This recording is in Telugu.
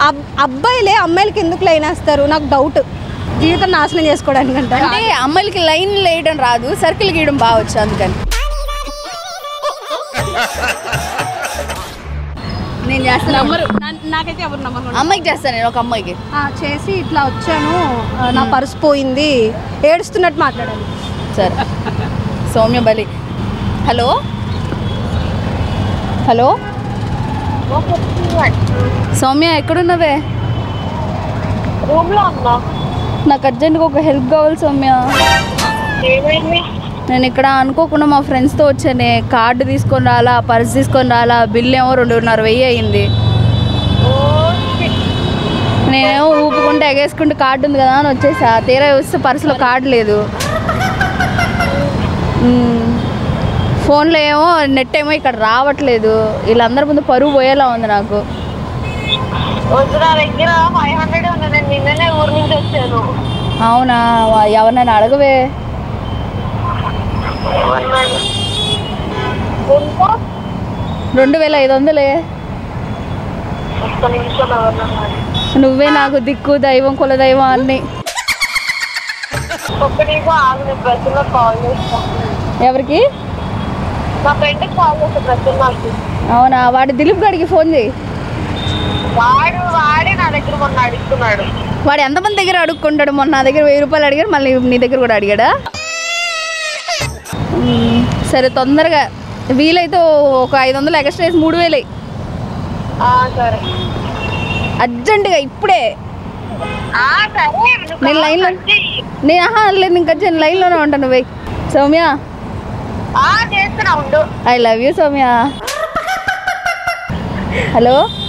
అబ్- అబ్బాయిలే అమ్మాయిలకి ఎందుకు లైన్ వేస్తారు నాకు డౌట్ జీవితం నాశనం చేసుకోవడానికి అంట అంటే అమ్మాయిలకి లైన్ వేయడం రాదు సర్కిల్ గీయడం బావచ్చు అందుకని నేను చేస్తాను నమ్మరు నా- నాకైతే ఎవరు నమ్మరు అమ్మాయికి చేస్తాను నేను ఒక అమ్మాయికి ఆ, చేసి ఇట్లా వచ్చాను ఆ, నా పర్స్ పోయింది ఏడుస్తున్నట్టు మాట్లాడాలి సరే సౌమ్య బలి హలో హలో సౌమ్య ఎక్కడున్నవే రూమ్ లో ఉన్నా నాకు అర్జెంట్గా ఒక హెల్ప్ కావాలి సౌమ్య ఏమైంది నేను ఇక్కడ అనుకోకుండా మా ఫ్రెండ్స్తో వచ్చానే కార్డు తీసుకొని రాలా పర్స్ తీసుకొని రాలా బిల్ ఏమో రెండున్నర వెయ్యి అయింది ఓ shit. నేనేమో ఊపుకుంటే ఎగేసుకుంటే కార్డు ఉంది కదా అని వచ్చేసా తీరా వస్తే పర్సులో కార్డు లేదు మ్మ్. ఫోన్లో ఏమో నెట్ ఏమో ఇక్కడ రావట్లేదు వీళ్ళందరి ముందు పరువు పోయేలా ఉంది నాకు వద్దు నా దగ్గర ఫైవ్ హండ్రెడ్ ఉంది నేను నిన్ననే ఊరి నుంచి వచ్చాను అవునా వా- ఎవరినైనా అడగవే ఎంత రెండు వేల ఐదు వందలే ఒక్క నిమిషం ఎవరన్నా నువ్వే నాకు దిక్కు దైవం కుల దైవం అన్ని ఒక్క నిమిషం ఆగు నేను ప్రజల్లో కాల్ చేస్తాను ఎవరికి మా ఫ్రెండ్కి కాల్ చేస్తా ప్రజలు నాకు అవునా వాడి దిలీప్ గారికి ఫోన్ చేయి వాడు వాడే నా దగ్గర మొన్న అడుగుతున్నాడు వాడు ఎంతమంది దగ్గర అడుక్కుంటాడు మొన్న నా దగ్గర వెయ్యి రూపాయలు అడిగాడు మళ్ళీ నీ దగ్గర కూడా అడిగాడా మ్మ్. సరే తొందరగా వీలైతే ఒక ఐదు వందలు ఎక్స్ట్రా వేసి మూడు వేలు ఆ, సరే అర్జెంటుగా ఇప్పుడే ఆ, సరే నువ్వు నేను లైన్లో call చెయ్యి. నేను ఆహా లేదు ఇంకా నేను లైన్లోనే ఉంటాను నువ్వే సౌమ్య ఆ, చేస్తున్నా ఉండు I love you Soumya hello